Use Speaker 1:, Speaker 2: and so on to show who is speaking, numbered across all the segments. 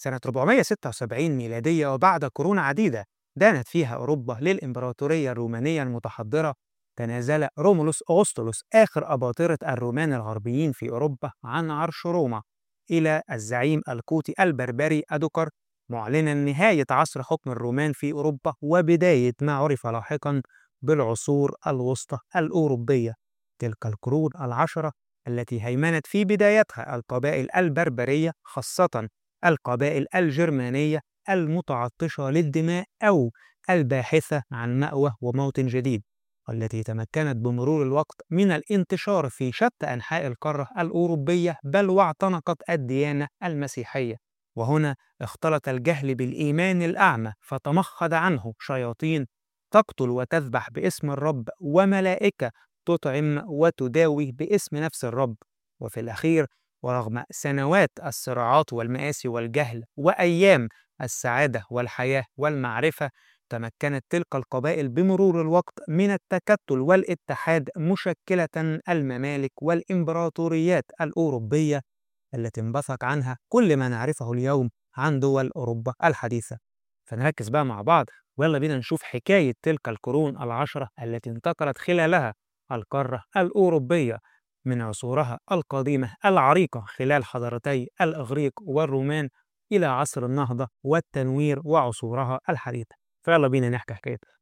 Speaker 1: سنة 476 ميلادية وبعد قرون عديدة دانت فيها أوروبا للإمبراطورية الرومانية المتحضرة تنازل رومولوس أغسطولوس آخر أباطرة الرومان الغربيين في أوروبا عن عرش روما إلى الزعيم القوطي البربري أدوكر معلنا نهاية عصر حكم الرومان في أوروبا وبداية ما عرف لاحقا بالعصور الوسطى الأوروبية تلك القرون العشرة التي هيمنت في بدايتها القبائل البربرية خاصة القبائل الجرمانية المتعطشة للدماء أو الباحثة عن مأوى وموطن جديد والتي تمكنت بمرور الوقت من الانتشار في شتى أنحاء القارة الأوروبية بل واعتنقت الديانة المسيحية وهنا اختلط الجهل بالإيمان الأعمى فتمخض عنه شياطين تقتل وتذبح باسم الرب وملائكة تطعم وتداوي باسم نفس الرب وفي الأخير ورغم سنوات الصراعات والمآسي والجهل وأيام السعادة والحياة والمعرفة تمكنت تلك القبائل بمرور الوقت من التكتل والاتحاد مشكلة الممالك والإمبراطوريات الأوروبية التي انبثق عنها كل ما نعرفه اليوم عن دول أوروبا الحديثة فنركز بقى مع بعض ويلا بينا نشوف حكاية تلك القرون العشرة التي انتقلت خلالها القارة الأوروبية من عصورها القديمة العريقة خلال حضارتي الإغريق والرومان إلى عصر النهضة والتنوير وعصورها الحديثة فيلا بينا نحكي حكايتها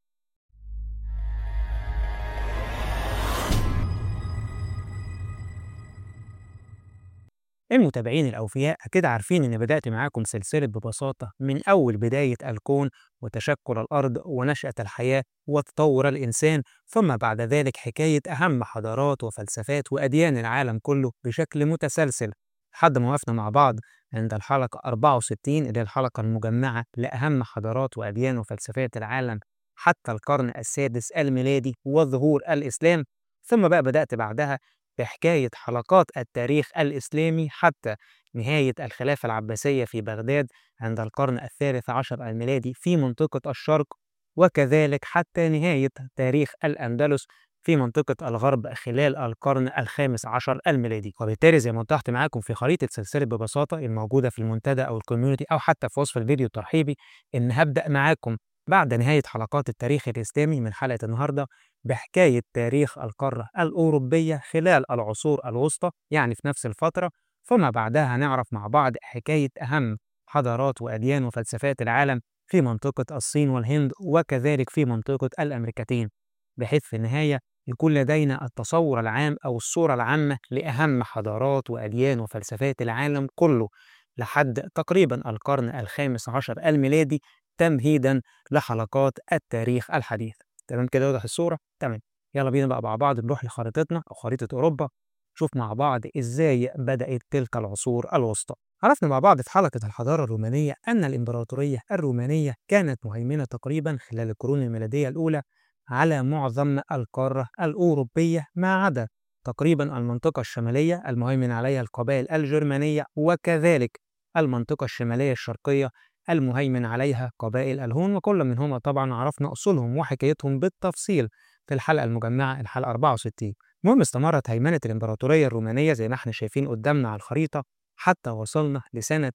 Speaker 1: المتابعين الأوفياء أكيد عارفين إني بدأت معاكم سلسلة ببساطة من أول بداية الكون وتشكل الأرض ونشأة الحياة وتطور الإنسان ثم بعد ذلك حكاية أهم حضارات وفلسفات وأديان العالم كله بشكل متسلسل لحد ما وقفنا مع بعض عند الحلقة 64 اللي هي الحلقة المجمعة لأهم حضارات وأديان وفلسفات العالم حتى القرن السادس الميلادي وظهور الإسلام ثم بقى بدأت بعدها بحكاية حلقات التاريخ الإسلامي حتى نهاية الخلافة العباسية في بغداد عند القرن الثالث عشر الميلادي في منطقة الشرق وكذلك حتى نهاية تاريخ الأندلس في منطقة الغرب خلال القرن الخامس عشر الميلادي وبالتالي زي ما وضحت معاكم في خريطة سلسلة ببساطة الموجودة في المنتدى أو الكوميونتي أو حتى في وصف الفيديو الترحيبي إن هبدأ معاكم بعد نهاية حلقات التاريخ الإسلامي من حلقة النهاردة بحكاية تاريخ القارة الأوروبية خلال العصور الوسطى يعني في نفس الفترة ثم بعدها هنعرف مع بعض حكاية أهم حضارات وأديان وفلسفات العالم في منطقة الصين والهند وكذلك في منطقة الأمريكتين بحيث في النهاية يكون لدينا التصور العام أو الصورة العامة لأهم حضارات وأديان وفلسفات العالم كله لحد تقريبا القرن الخامس عشر الميلادي تمهيدا لحلقات التاريخ الحديث تمام كده واضح الصورة؟ تمام يلا بينا بقى مع بعض نروح لخريطتنا أو خريطة أوروبا نشوف مع بعض إزاي بدأت تلك العصور الوسطى عرفنا مع بعض في حلقة الحضارة الرومانية أن الإمبراطورية الرومانية كانت مهيمنة تقريبا خلال القرون الميلادية الأولى على معظم القارة الأوروبية ما عدا تقريبا المنطقة الشمالية المهيمن عليها القبائل الجرمانية وكذلك المنطقة الشمالية الشرقية المهيمن عليها قبائل الهون وكل منهما طبعا عرفنا أصولهم وحكايتهم بالتفصيل في الحلقة المجمعة الحلقة 64 المهم استمرت هيمنة الإمبراطورية الرومانية زي ما احنا شايفين قدامنا على الخريطة حتى وصلنا لسنة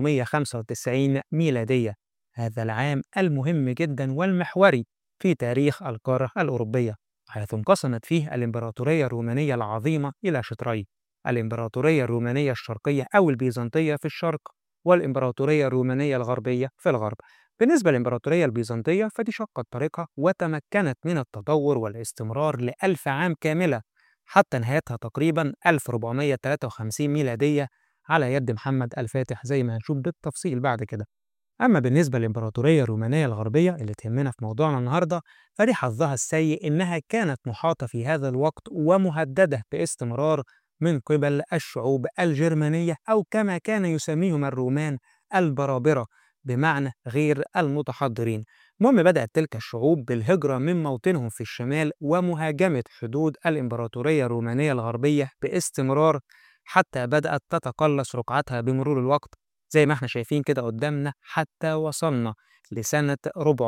Speaker 1: 395 ميلادية هذا العام المهم جدا والمحوري في تاريخ القارة الأوروبية حيث انقسمت فيه الإمبراطورية الرومانية العظيمة إلى شطرين الإمبراطورية الرومانية الشرقية أو البيزنطية في الشرق والإمبراطورية الرومانية الغربية في الغرب بالنسبة للإمبراطورية البيزنطية فدي شقت طريقها وتمكنت من التطور والاستمرار لألف عام كاملة حتى نهايتها تقريبا 1453 ميلادية على يد محمد الفاتح زي ما هنشوف بالتفصيل بعد كده أما بالنسبة للإمبراطورية الرومانية الغربية اللي تهمنا في موضوعنا النهاردة فدي حظها السيء إنها كانت محاطة في هذا الوقت ومهددة باستمرار من قبل الشعوب الجرمانية أو كما كان يسميهم الرومان البرابرة بمعنى غير المتحضرين المهم بدأت تلك الشعوب بالهجرة من موطنهم في الشمال ومهاجمة حدود الإمبراطورية الرومانية الغربية باستمرار حتى بدأت تتقلص رقعتها بمرور الوقت زي ما احنا شايفين كده قدامنا حتى وصلنا لسنة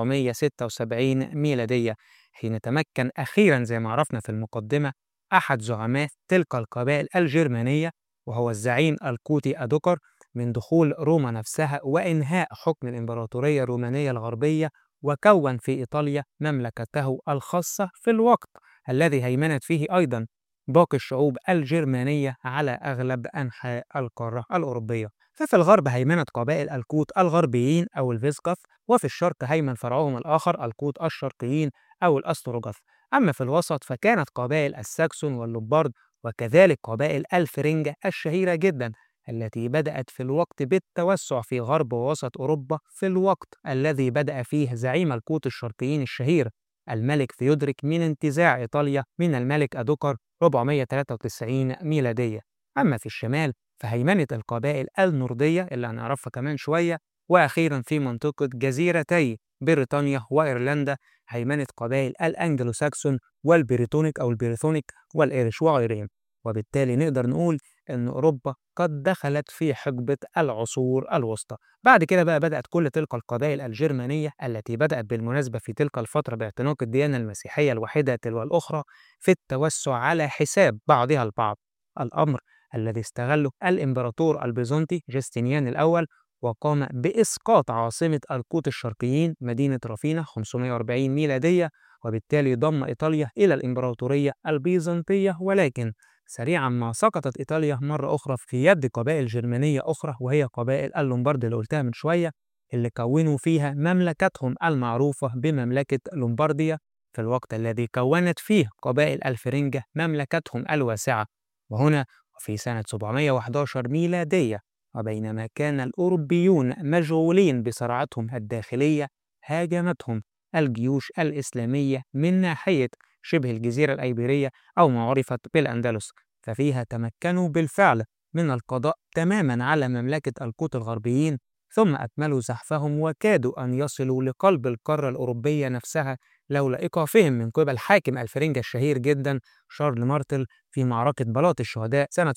Speaker 1: 476 ميلادية حين تمكن أخيرا زي ما عرفنا في المقدمة أحد زعماء تلك القبائل الجرمانية وهو الزعيم القوطي أدوكر من دخول روما نفسها وإنهاء حكم الإمبراطورية الرومانية الغربية وكون في إيطاليا مملكته الخاصة في الوقت الذي هيمنت فيه أيضا باقي الشعوب الجرمانية على أغلب أنحاء القارة الأوروبية ففي الغرب هيمنت قبائل الكوت الغربيين أو الفيسقف وفي الشرق هيمن فرعهم الآخر الكوت الشرقيين أو الأستروغث أما في الوسط فكانت قبائل الساكسون واللومبارد وكذلك قبائل الفرنجة الشهيرة جدا التي بدأت في الوقت بالتوسع في غرب ووسط أوروبا في الوقت الذي بدأ فيه زعيم الكوت الشرقيين الشهير الملك ثيودريك من انتزاع إيطاليا من الملك أدوكر 493 ميلادية أما في الشمال فهيمنة القبائل النوردية اللي هنعرفها كمان شوية وأخيرا في منطقة جزيرتي بريطانيا وإيرلندا هيمنة قبائل الأنجلو ساكسون والبريتونيك أو البريثونيك والإيرش وغيرهم وبالتالي نقدر نقول أن أوروبا قد دخلت في حقبة العصور الوسطى بعد كده بقى بدأت كل تلك القبائل الجرمانية التي بدأت بالمناسبة في تلك الفترة باعتناق الديانة المسيحية الواحدة تلو الأخرى في التوسع على حساب بعضها البعض الأمر الذي استغله الإمبراطور البيزنطي جستنيان الأول وقام بإسقاط عاصمة الكوت الشرقيين مدينة رافينا 540 ميلادية وبالتالي ضم إيطاليا إلى الإمبراطورية البيزنطية ولكن سريعا ما سقطت إيطاليا مرة أخرى في يد قبائل جرمانية أخرى وهي قبائل اللومبارد اللي قلتها من شوية اللي كونوا فيها مملكتهم المعروفة بمملكة لومبارديا في الوقت الذي كونت فيه قبائل الفرنجة مملكتهم الواسعة وهنا وفي سنة 711 ميلادية وبينما كان الأوروبيون مشغولين بصراعاتهم الداخلية هاجمتهم الجيوش الإسلامية من ناحية شبه الجزيرة الأيبيرية أو ما عرفت بالأندلس ففيها تمكنوا بالفعل من القضاء تماما على مملكة القوط الغربيين ثم أكملوا زحفهم وكادوا أن يصلوا لقلب القارة الأوروبية نفسها لولا إيقافهم من قبل حاكم الفرنجة الشهير جدا شارل مارتل في معركة بلاط الشهداء سنة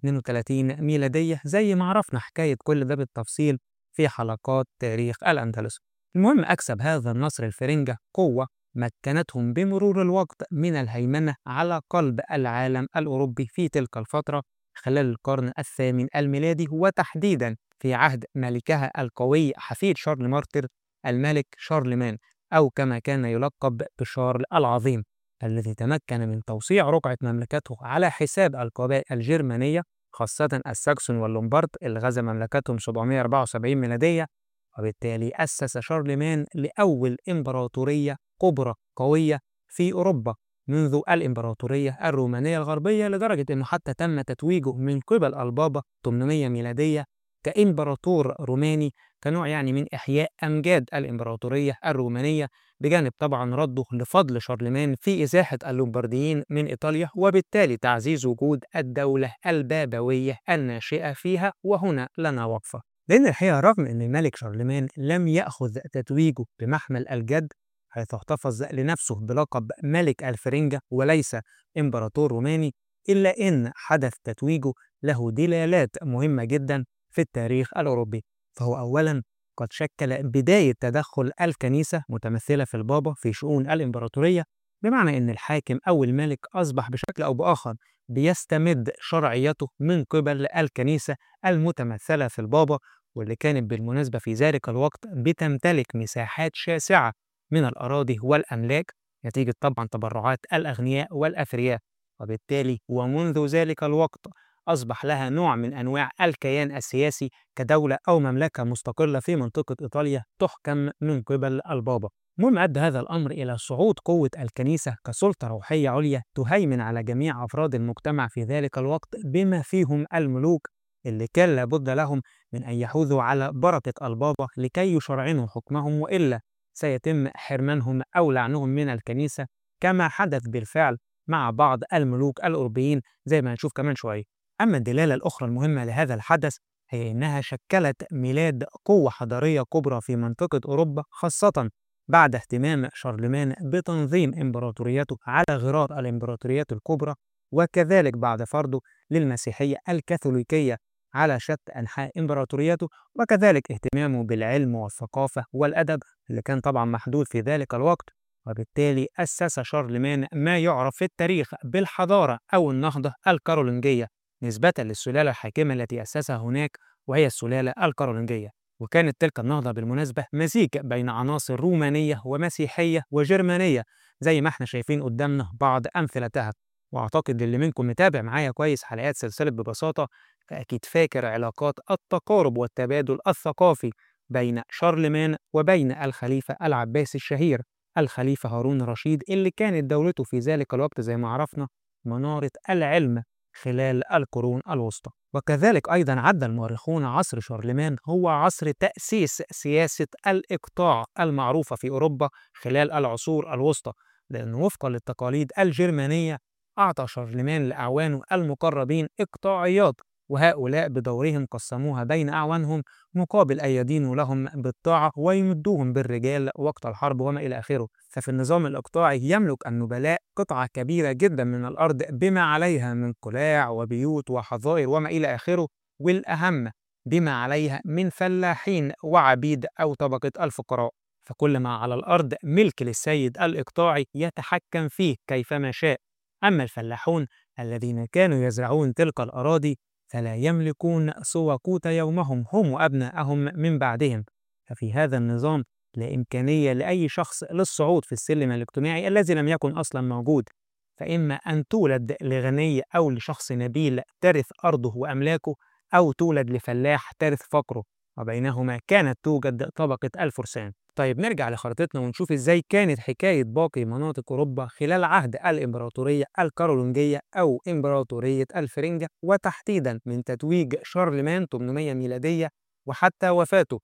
Speaker 1: 732 ميلادية زي ما عرفنا حكاية كل ده بالتفصيل في حلقات تاريخ الأندلس المهم أكسب هذا النصر الفرنجة قوة مكنتهم بمرور الوقت من الهيمنة على قلب العالم الأوروبي في تلك الفترة خلال القرن الثامن الميلادي وتحديدا في عهد ملكها القوي حفيد شارل مارتر الملك شارلمان أو كما كان يلقب بشارل العظيم الذي تمكن من توسيع رقعة مملكته على حساب القبائل الجرمانية خاصة الساكسون واللومبارد اللي غزا مملكتهم 774 ميلادية وبالتالي أسس شارلمان لأول إمبراطورية كبرى قوية في أوروبا منذ الإمبراطورية الرومانية الغربية لدرجة أنه حتى تم تتويجه من قبل البابا 800 ميلادية كإمبراطور روماني كنوع يعني من إحياء أمجاد الإمبراطورية الرومانية بجانب طبعا رده لفضل شارلمان في إزاحة اللومبرديين من إيطاليا وبالتالي تعزيز وجود الدولة البابوية الناشئة فيها وهنا لنا وقفة لأن الحقيقة رغم أن الملك شارلمان لم يأخذ تتويجه بمحمل الجد حيث احتفظ لنفسه بلقب ملك الفرنجة وليس إمبراطور روماني إلا أن حدث تتويجه له دلالات مهمة جدا في التاريخ الأوروبي فهو أولا قد شكل بداية تدخل الكنيسة متمثلة في البابا في شؤون الإمبراطورية بمعنى أن الحاكم أو الملك أصبح بشكل أو بآخر بيستمد شرعيته من قبل الكنيسة المتمثلة في البابا واللي كانت بالمناسبة في ذلك الوقت بتمتلك مساحات شاسعة من الأراضي والأملاك نتيجة طبعا تبرعات الأغنياء والأثرياء وبالتالي ومنذ ذلك الوقت أصبح لها نوع من أنواع الكيان السياسي كدولة أو مملكة مستقلة في منطقة إيطاليا تحكم من قبل البابا المهم أدى هذا الأمر إلى صعود قوة الكنيسة كسلطة روحية عليا تهيمن على جميع أفراد المجتمع في ذلك الوقت بما فيهم الملوك اللي كان لابد لهم من أن يحوذوا على بركة البابا لكي يشرعنوا حكمهم وإلا سيتم حرمانهم أو لعنهم من الكنيسة كما حدث بالفعل مع بعض الملوك الأوروبيين زي ما هنشوف كمان شوية أما الدلالة الأخرى المهمة لهذا الحدث هي إنها شكلت ميلاد قوة حضارية كبرى في منطقة أوروبا خاصة بعد اهتمام شارلمان بتنظيم إمبراطوريته على غرار الإمبراطوريات الكبرى وكذلك بعد فرضه للمسيحية الكاثوليكية على شتى أنحاء إمبراطوريته وكذلك اهتمامه بالعلم والثقافة والأدب اللي كان طبعا محدود في ذلك الوقت وبالتالي أسس شارلمان ما يعرف في التاريخ بالحضارة أو النهضة الكارولنجية نسبة للسلالة الحاكمة التي أسسها هناك وهي السلالة الكارولنجية وكانت تلك النهضة بالمناسبة مزيج بين عناصر رومانية ومسيحية وجرمانية زي ما احنا شايفين قدامنا بعض أمثلتها وأعتقد اللي منكم متابع معايا كويس حلقات سلسلة ببساطة فأكيد فاكر علاقات التقارب والتبادل الثقافي بين شارلمان وبين الخليفة العباسي الشهير الخليفة هارون الرشيد اللي كانت دولته في ذلك الوقت زي ما عرفنا منارة العلم خلال القرون الوسطى وكذلك أيضا عد المؤرخون عصر شارلمان هو عصر تأسيس سياسة الإقطاع المعروفة في أوروبا خلال العصور الوسطى لأن وفقا للتقاليد الجرمانية أعطى شارلمان لأعوانه المقربين إقطاعيات وهؤلاء بدورهم قسموها بين أعوانهم مقابل أن يدينوا لهم بالطاعة ويمدوهم بالرجال وقت الحرب وما إلى آخره ففي النظام الإقطاعي يملك النبلاء قطعة كبيرة جدا من الأرض بما عليها من قلاع وبيوت وحظائر وما إلى آخره والأهم بما عليها من فلاحين وعبيد أو طبقة الفقراء فكل ما على الأرض ملك للسيد الإقطاعي يتحكم فيه كيفما شاء أما الفلاحون الذين كانوا يزرعون تلك الأراضي فلا يملكون سوى قوت يومهم هم وأبنائهم من بعدهم ففي هذا النظام لا إمكانية لأي شخص للصعود في السلم الاجتماعي الذي لم يكن أصلا موجود فإما أن تولد لغني أو لشخص نبيل ترث أرضه وأملاكه أو تولد لفلاح ترث فقره وبينهما كانت توجد طبقة الفرسان طيب نرجع لخريطتنا ونشوف ازاي كانت حكاية باقي مناطق أوروبا خلال عهد الإمبراطورية الكارولنجية أو إمبراطورية الفرنجة وتحديدا من تتويج شارلمان 800 ميلادية وحتى وفاته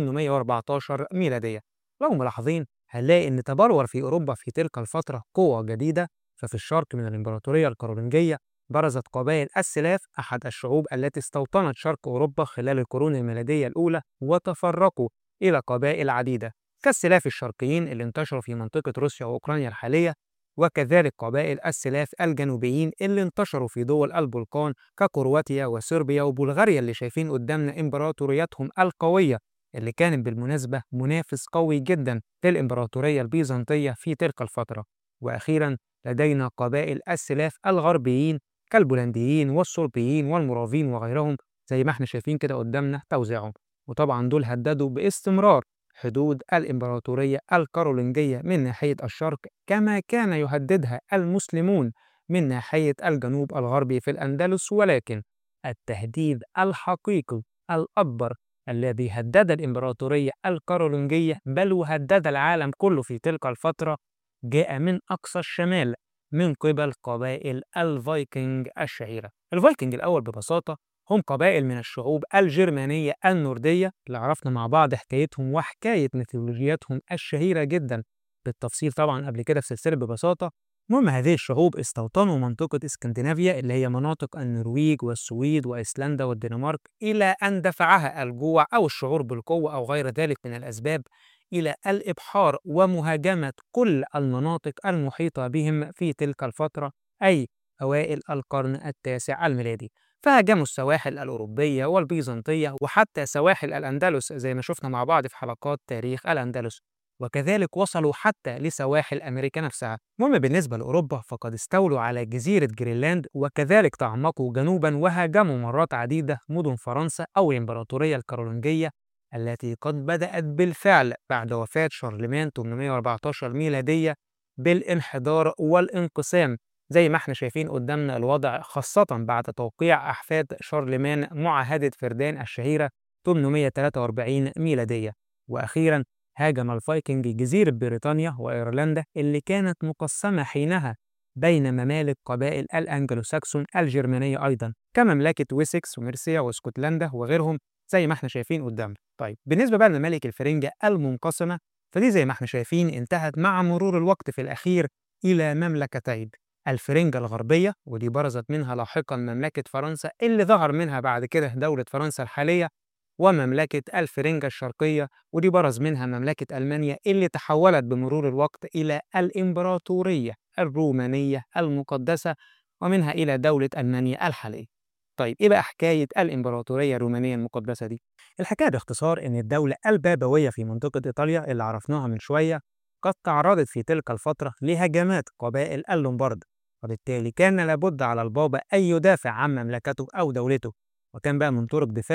Speaker 1: 814 ميلادية لو ملاحظين هنلاقي إن تبلور في أوروبا في تلك الفترة قوة جديدة ففي الشرق من الإمبراطورية الكارولنجية برزت قبائل السلاف أحد الشعوب التي استوطنت شرق أوروبا خلال القرون الميلادية الأولى وتفرقوا إلى قبائل عديدة كالسلاف الشرقيين اللي انتشروا في منطقة روسيا وأوكرانيا الحالية وكذلك قبائل السلاف الجنوبيين اللي انتشروا في دول البلقان ككرواتيا وصربيا وبلغاريا اللي شايفين قدامنا إمبراطورياتهم القوية اللي كانت بالمناسبة منافس قوي جدا للإمبراطورية البيزنطية في تلك الفترة وأخيرا لدينا قبائل السلاف الغربيين كالبولنديين والصربيين والمرافين وغيرهم زي ما احنا شايفين كده قدامنا توزيعهم وطبعا دول هددوا باستمرار حدود الإمبراطورية الكارولنجية من ناحية الشرق كما كان يهددها المسلمون من ناحية الجنوب الغربي في الأندلس ولكن التهديد الحقيقي الأكبر الذي هدد الإمبراطورية الكارولنجية بل وهدد العالم كله في تلك الفترة جاء من أقصى الشمال من قبل قبائل الفايكنج الشهيرة الفايكنج الأول ببساطة هم قبائل من الشعوب الجرمانية النوردية اللي عرفنا مع بعض حكايتهم وحكاية ميثولوجياتهم الشهيرة جدا بالتفصيل طبعا قبل كده في سلسلة ببساطة المهم هذه الشعوب استوطنوا منطقة اسكندنافيا اللي هي مناطق النرويج والسويد وأيسلندا والدنمارك إلى أن دفعها الجوع أو الشعور بالقوة أو غير ذلك من الأسباب إلى الإبحار ومهاجمة كل المناطق المحيطة بهم في تلك الفترة أي أوائل القرن التاسع الميلادي فهاجموا السواحل الأوروبية والبيزنطية وحتى سواحل الأندلس زي ما شفنا مع بعض في حلقات تاريخ الأندلس وكذلك وصلوا حتى لسواحل أمريكا نفسها المهم بالنسبة لأوروبا فقد استولوا على جزيرة جرينلاند وكذلك تعمقوا جنوبا وهاجموا مرات عديدة مدن فرنسا أو الإمبراطورية الكارولنجية التي قد بدأت بالفعل بعد وفاة شارلمان 814 ميلادية بالانحدار والانقسام زي ما احنا شايفين قدامنا الوضع خاصة بعد توقيع أحفاد شارلمان معاهدة فردان الشهيرة 843 ميلادية وأخيرا هاجم الفايكنج جزيرة بريطانيا وإيرلندا اللي كانت مقسمة حينها بين ممالك قبائل الأنجلو ساكسون الجرمانية أيضا كمملكة ويسكس وميرسيا واسكتلندا وغيرهم زي ما احنا شايفين قدامنا طيب بالنسبة بقى لممالك الفرنجة المنقسمة فدي زي ما احنا شايفين انتهت مع مرور الوقت في الأخير إلى مملكتين الفرنجة الغربية ودي برزت منها لاحقا مملكة فرنسا اللي ظهر منها بعد كده دولة فرنسا الحالية ومملكة الفرنجة الشرقية ودي برز منها مملكة ألمانيا اللي تحولت بمرور الوقت إلى الإمبراطورية الرومانية المقدسة ومنها إلى دولة ألمانيا الحالية طيب إيه بقى حكاية الإمبراطورية الرومانية المقدسة دي؟ الحكاية باختصار إن الدولة البابوية في منطقة إيطاليا اللي عرفناها من شوية قد تعرضت في تلك الفترة لهجمات قبائل اللومبارد وبالتالي كان لابد على البابا أن يدافع عن مملكته أو دولته وكان بقى من طرق دفاعه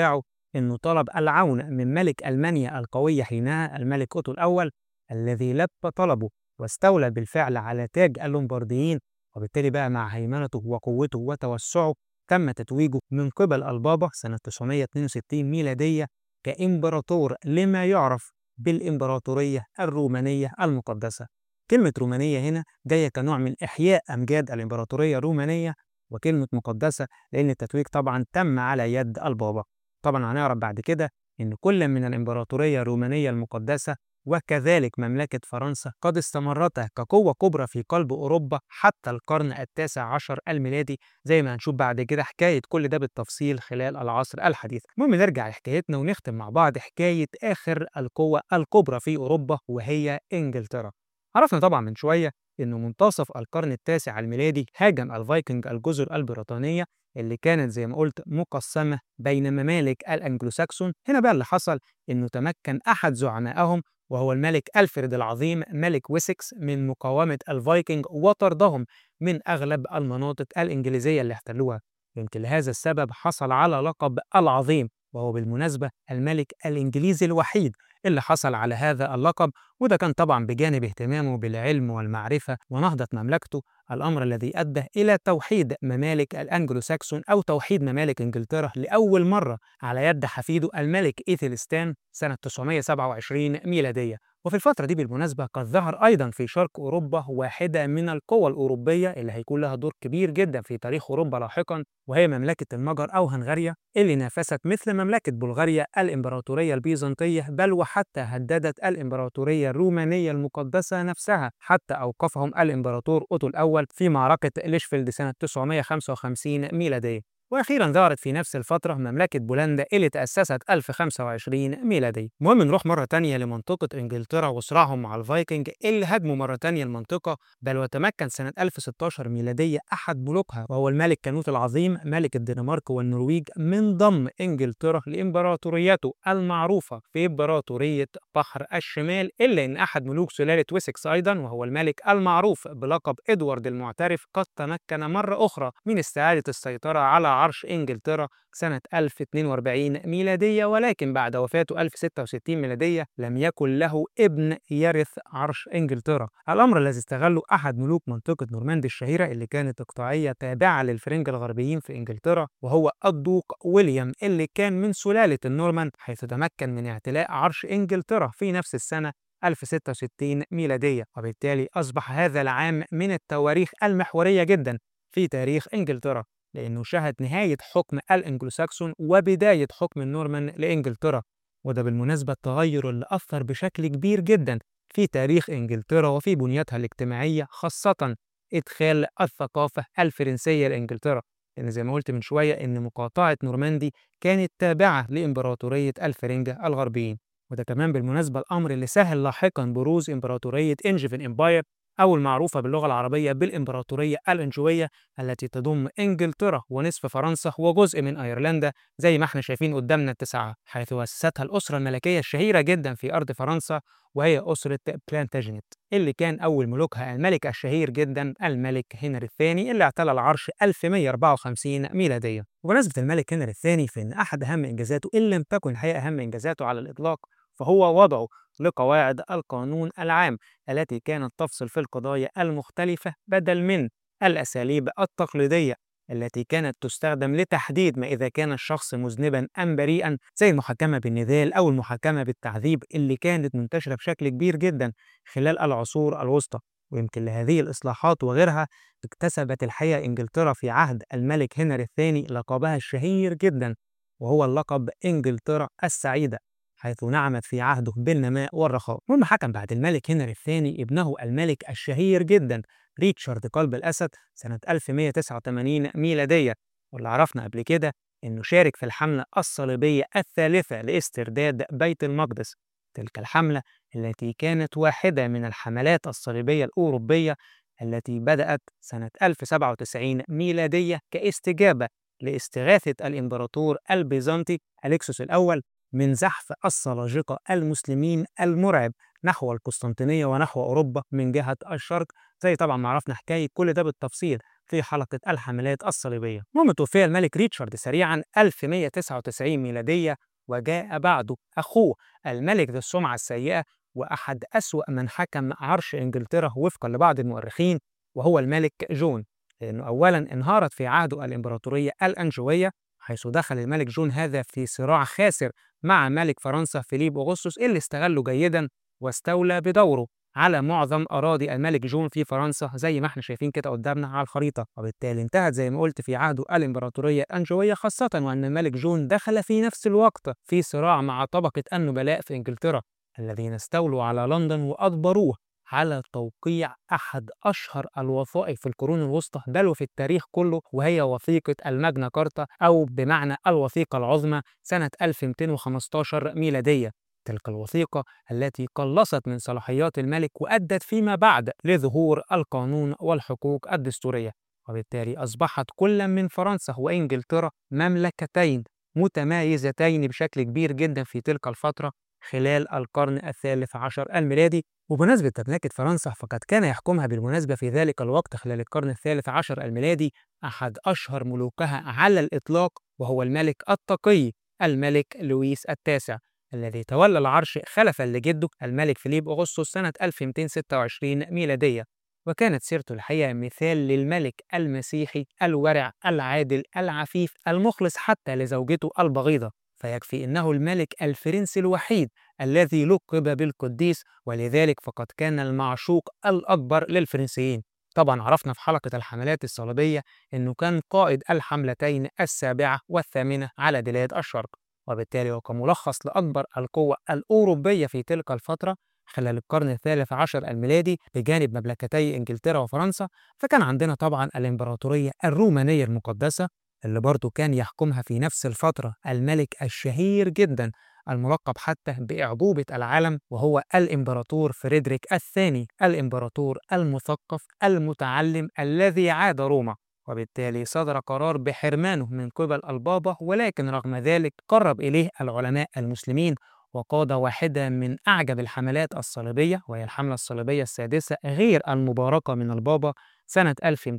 Speaker 1: إنه طلب العون من ملك ألمانيا القوي حينها الملك أوتو الأول الذي لبى طلبه واستولى بالفعل على تاج اللومبارديين وبالتالي بقى مع هيمنته وقوته وتوسعه تم تتويجه من قبل البابا سنة 962 ميلادية كإمبراطور لما يعرف بالإمبراطورية الرومانية المقدسة كلمة رومانية هنا جاية كنوع من إحياء أمجاد الإمبراطورية الرومانية وكلمة مقدسة لأن التتويج طبعا تم على يد البابا طبعا هنعرف بعد كده إن كل من الإمبراطورية الرومانية المقدسة وكذلك مملكة فرنسا قد استمرتا كقوة كبرى في قلب أوروبا حتى القرن التاسع عشر الميلادي زي ما هنشوف بعد كده حكاية كل ده بالتفصيل خلال العصر الحديث المهم نرجع لحكايتنا ونختم مع بعض حكاية آخر القوة الكبرى في أوروبا وهي إنجلترا عرفنا طبعا من شوية إنه منتصف القرن التاسع الميلادي هاجم الفايكنج الجزر البريطانية اللي كانت زي ما قلت مقسمة بين ممالك الأنجلوساكسون هنا بقى اللي حصل إنه تمكن أحد زعمائهم وهو الملك ألفريد العظيم ملك ويسكس من مقاومة الفايكنج وطردهم من أغلب المناطق الإنجليزية اللي احتلوها يمكن لهذا السبب حصل على لقب العظيم وهو بالمناسبة الملك الإنجليزي الوحيد اللي حصل على هذا اللقب وده كان طبعا بجانب اهتمامه بالعلم والمعرفة ونهضة مملكته الأمر الذي أدى إلى توحيد ممالك الأنجلو ساكسون أو توحيد ممالك إنجلترا لأول مرة على يد حفيده الملك إيثلستان سنة 927 ميلادية وفي الفترة دي بالمناسبة قد ظهر أيضا في شرق أوروبا واحدة من القوى الأوروبية اللي هيكون لها دور كبير جدا في تاريخ أوروبا لاحقا وهي مملكة المجر أو هنغاريا اللي نافست مثل مملكة بلغاريا الإمبراطورية البيزنطية بل وحتى هددت الإمبراطورية الرومانية المقدسة نفسها حتى أوقفهم الإمبراطور أوتو الأول في معركة ليشفيلد سنة 955 ميلادية واخيرا ظهرت في نفس الفتره مملكه بولندا اللي تاسست 1025 ميلادي المهم نروح مره تانية لمنطقه انجلترا وصراعهم مع الفايكنج اللي هاجموا مره تانية المنطقه بل وتمكن سنه 1016 ميلاديه احد ملوكها وهو الملك كانوت العظيم ملك الدنمارك والنرويج من ضم انجلترا لامبراطوريته المعروفه في امبراطوريه بحر الشمال الا ان احد ملوك سلاله ويسكس ايضا وهو الملك المعروف بلقب ادوارد المعترف قد تمكن مره اخرى من استعاده السيطره على عرش إنجلترا سنة 1042 ميلادية ولكن بعد وفاته 1066 ميلادية لم يكن له ابن يرث عرش إنجلترا الأمر الذي استغله أحد ملوك منطقة نورماندي الشهيرة اللي كانت إقطاعية تابعة للفرنج الغربيين في إنجلترا وهو الدوق ويليام اللي كان من سلالة النورمان حيث تمكن من اعتلاء عرش إنجلترا في نفس السنة 1066 ميلادية وبالتالي أصبح هذا العام من التواريخ المحورية جدا في تاريخ إنجلترا لأنه شهد نهاية حكم الأنجلوساكسون وبداية حكم النورمان لإنجلترا وده بالمناسبة التغير اللي أثر بشكل كبير جدا في تاريخ إنجلترا وفي بنيتها الاجتماعية خاصة إدخال الثقافة الفرنسية لإنجلترا لأن زي ما قلت من شوية إن مقاطعة نورماندي كانت تابعة لإمبراطورية الفرنجة الغربيين وده كمان بالمناسبة الأمر اللي سهل لاحقا بروز إمبراطورية إنجفن إمباير أو المعروفة باللغة العربية بالإمبراطورية الأنجوية التي تضم إنجلترا ونصف فرنسا وجزء من أيرلندا زي ما احنا شايفين قدامنا التسعة حيث أسستها الأسرة الملكية الشهيرة جدا في أرض فرنسا وهي أسرة بلانتاجنت اللي كان أول ملوكها الملك الشهير جدا الملك هنري الثاني اللي اعتلى العرش 1154 ميلادية وبمناسبة الملك هنري الثاني فإن أحد أهم إنجازاته إن لم تكن الحقيقة أهم إنجازاته على الإطلاق فهو وضعه لقواعد القانون العام التي كانت تفصل في القضايا المختلفة بدل من الأساليب التقليدية التي كانت تستخدم لتحديد ما إذا كان الشخص مذنبا أم بريئا زي المحاكمة بالنذال أو المحاكمة بالتعذيب اللي كانت منتشرة بشكل كبير جدا خلال العصور الوسطى ويمكن لهذه الإصلاحات وغيرها اكتسبت الحقيقة إنجلترا في عهد الملك هنري الثاني لقبها الشهير جدا وهو اللقب إنجلترا السعيدة حيث نعمت في عهده بالنماء والرخاء المهم حكم بعد الملك هنري الثاني ابنه الملك الشهير جدا ريتشارد قلب الأسد سنة 1189 ميلادية واللي عرفنا قبل كده إنه شارك في الحملة الصليبية الثالثة لاسترداد بيت المقدس تلك الحملة التي كانت واحدة من الحملات الصليبية الأوروبية التي بدأت سنة 1097 ميلادية كاستجابة لاستغاثة الإمبراطور البيزنطي أليكسوس الأول من زحف السلاجقة المسلمين المرعب نحو القسطنطينية ونحو أوروبا من جهة الشرق زي طبعا ما عرفنا حكاية كل ده بالتفصيل في حلقة الحملات الصليبية المهم توفي الملك ريتشارد سريعا 1199 ميلادية وجاء بعده أخوه الملك ذو السمعة السيئة وأحد أسوأ من حكم عرش إنجلترا وفقا لبعض المؤرخين وهو الملك جون لأنه أولا انهارت في عهده الإمبراطورية الأنجوية حيث دخل الملك جون هذا في صراع خاسر مع ملك فرنسا فيليب أغسطس اللي استغله جيدا واستولى بدوره على معظم أراضي الملك جون في فرنسا زي ما احنا شايفين كده قدامنا على الخريطة وبالتالي انتهت زي ما قلت في عهده الإمبراطورية الأنجوية خاصة وأن الملك جون دخل في نفس الوقت في صراع مع طبقة النبلاء في إنجلترا الذين استولوا على لندن وأجبروه على توقيع أحد أشهر الوثائق في القرون الوسطى بل وفي التاريخ كله وهي وثيقة الماجنا كارتا أو بمعنى الوثيقة العظمى سنة 1215 ميلادية تلك الوثيقة التي قلصت من صلاحيات الملك وأدت فيما بعد لظهور القانون والحقوق الدستورية وبالتالي أصبحت كل من فرنسا وإنجلترا مملكتين متمايزتين بشكل كبير جدا في تلك الفترة خلال القرن الثالث عشر الميلادي وبمناسبة مملكة فرنسا فقد كان يحكمها بالمناسبة في ذلك الوقت خلال القرن الثالث عشر الميلادي أحد أشهر ملوكها على الإطلاق وهو الملك التقي الملك لويس التاسع الذي تولى العرش خلفا لجده الملك فيليب أغسطس سنة 1226 ميلادية وكانت سيرته الحقيقة مثال للملك المسيحي الورع العادل العفيف المخلص حتى لزوجته البغيضة فيكفي انه الملك الفرنسي الوحيد الذي لقب بالقديس ولذلك فقد كان المعشوق الاكبر للفرنسيين طبعا عرفنا في حلقة الحملات الصليبية انه كان قائد الحملتين السابعة والثامنة على بلاد الشرق وبالتالي وكملخص لأكبر القوة الأوروبية في تلك الفترة خلال القرن الثالث عشر الميلادي بجانب مملكتي إنجلترا وفرنسا فكان عندنا طبعا الإمبراطورية الرومانية المقدسة اللي برضه كان يحكمها في نفس الفترة الملك الشهير جدا الملقب حتى بأعجوبة العالم وهو الإمبراطور فريدريك الثاني الإمبراطور المثقف المتعلم الذي عاد روما وبالتالي صدر قرار بحرمانه من قبل البابا ولكن رغم ذلك قرب إليه العلماء المسلمين وقاد واحدة من أعجب الحملات الصليبية وهي الحملة الصليبية السادسة غير المباركة من البابا سنة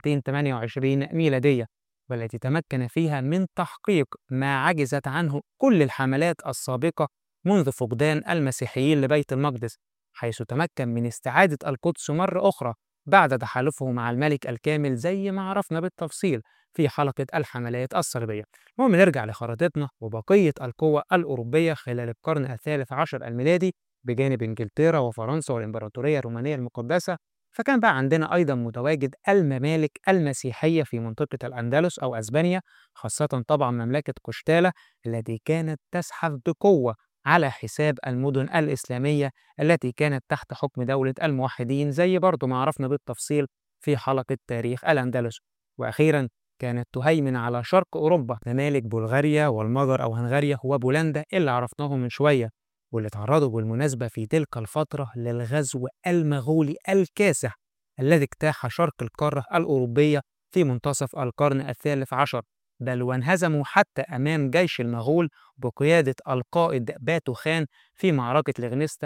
Speaker 1: 1228 ميلادية والتي تمكن فيها من تحقيق ما عجزت عنه كل الحملات السابقة منذ فقدان المسيحيين لبيت المقدس حيث تمكن من استعادة القدس مرة أخرى بعد تحالفه مع الملك الكامل زي ما عرفنا بالتفصيل في حلقة الحملات الصليبية المهم نرجع لخريطتنا وبقية القوى الأوروبية خلال القرن الثالث عشر الميلادي بجانب إنجلترا وفرنسا والإمبراطورية الرومانية المقدسة فكان بقى عندنا أيضا متواجد الممالك المسيحية في منطقة الأندلس أو أسبانيا خاصة طبعا مملكة قشتالة التي كانت تزحف بقوة على حساب المدن الإسلامية التي كانت تحت حكم دولة الموحدين زي برضو ما عرفنا بالتفصيل في حلقة تاريخ الأندلس وأخيرا كانت تهيمن على شرق أوروبا ممالك بلغاريا والمجر أو هنغاريا وبولندا اللي عرفناهم من شوية واللي تعرضوا بالمناسبة في تلك الفترة للغزو المغولي الكاسح الذي اجتاح شرق القارة الأوروبية في منتصف القرن الثالث عشر بل وانهزموا حتى أمام جيش المغول بقيادة القائد باتو خان في معركة لغنستا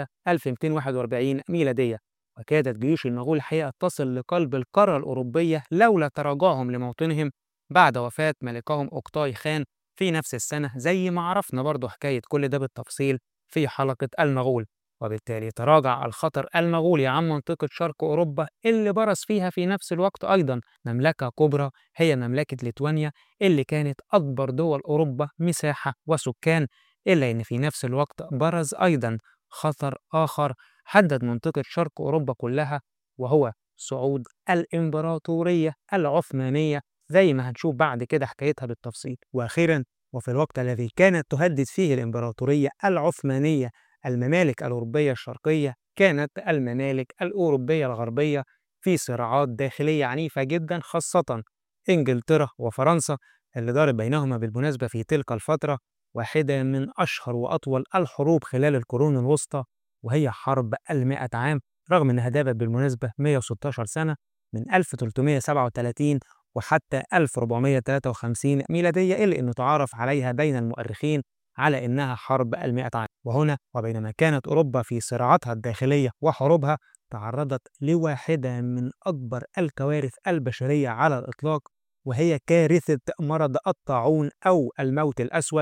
Speaker 1: 1241 ميلادية وكادت جيوش المغول الحقيقة تصل لقلب القارة الأوروبية لولا تراجعهم لموطنهم بعد وفاة ملكهم أوكتاي خان في نفس السنة زي ما عرفنا برضو حكاية كل ده بالتفصيل في حلقة المغول وبالتالي تراجع الخطر المغولي عن منطقة شرق أوروبا اللي برز فيها في نفس الوقت أيضا مملكة كبرى هي مملكة ليتوانيا اللي كانت أكبر دول أوروبا مساحة وسكان إلا أن في نفس الوقت برز أيضا خطر آخر حدد منطقة شرق أوروبا كلها وهو صعود الإمبراطورية العثمانية زي ما هنشوف بعد كده حكايتها بالتفصيل وأخيرا وفي الوقت الذي كانت تهدد فيه الإمبراطورية العثمانية الممالك الأوروبية الشرقية كانت الممالك الأوروبية الغربية في صراعات داخلية عنيفة جدا خاصة إنجلترا وفرنسا اللي دارت بينهما بالمناسبة في تلك الفترة واحدة من أشهر وأطول الحروب خلال القرون الوسطى وهي حرب المائة عام رغم أنها دابت بالمناسبة 116 سنة من 1337 وحتى 1453 ميلادية إلا أنه تعارف عليها بين المؤرخين على أنها حرب المائة عام وهنا وبينما كانت أوروبا في صراعاتها الداخلية وحروبها تعرضت لواحدة من أكبر الكوارث البشرية على الإطلاق وهي كارثة مرض الطاعون أو الموت الأسود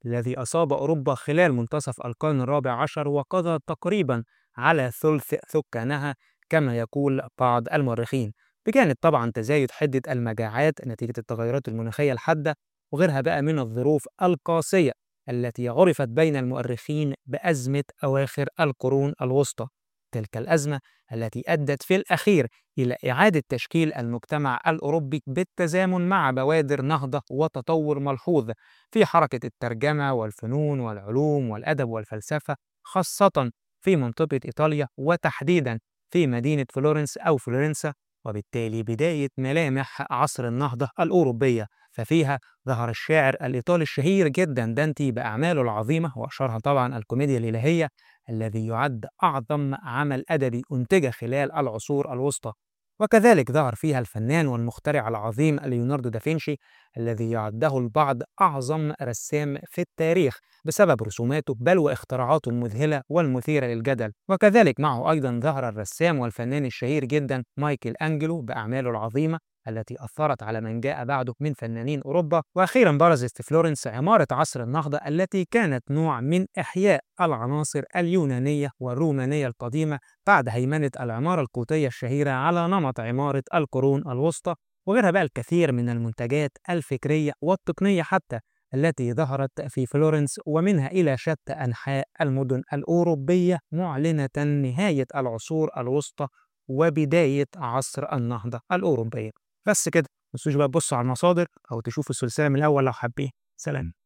Speaker 1: الذي أصاب أوروبا خلال منتصف القرن الرابع عشر وقضى تقريبا على ثلث سكانها كما يقول بعض المؤرخين بجانب طبعا تزايد حدة المجاعات نتيجة التغيرات المناخية الحادة وغيرها بقى من الظروف القاسية التي عرفت بين المؤرخين بأزمة أواخر القرون الوسطى تلك الأزمة التي أدت في الأخير إلى إعادة تشكيل المجتمع الأوروبي بالتزامن مع بوادر نهضة وتطور ملحوظ في حركة الترجمة والفنون والعلوم والأدب والفلسفة خاصة في منطقة إيطاليا وتحديدا في مدينة فلورنس أو فلورنسا وبالتالي بداية ملامح عصر النهضة الأوروبية ففيها ظهر الشاعر الإيطالي الشهير جدا دانتي بأعماله العظيمة وأشهرها طبعا الكوميديا الإلهية الذي يعد أعظم عمل أدبي أنتج خلال العصور الوسطى وكذلك ظهر فيها الفنان والمخترع العظيم ليوناردو دافنشي الذي يعده البعض أعظم رسام في التاريخ بسبب رسوماته بل واختراعاته المذهلة والمثيرة للجدل وكذلك معه أيضا ظهر الرسام والفنان الشهير جدا مايكل أنجلو بأعماله العظيمة التي أثرت على من جاء بعده من فنانين أوروبا وأخيرا برزت في فلورنس عمارة عصر النهضة التي كانت نوع من إحياء العناصر اليونانية والرومانية القديمة بعد هيمنة العمارة القوطية الشهيرة على نمط عمارة القرون الوسطى وغيرها بقى الكثير من المنتجات الفكرية والتقنية حتى التي ظهرت في فلورنس ومنها إلى شتى أنحاء المدن الأوروبية معلنة نهاية العصور الوسطى وبداية عصر النهضة الأوروبية بس كده ما تنسوش بقى تبصوا على المصادر أو تشوفوا السلسلة من الأول لو حابين سلام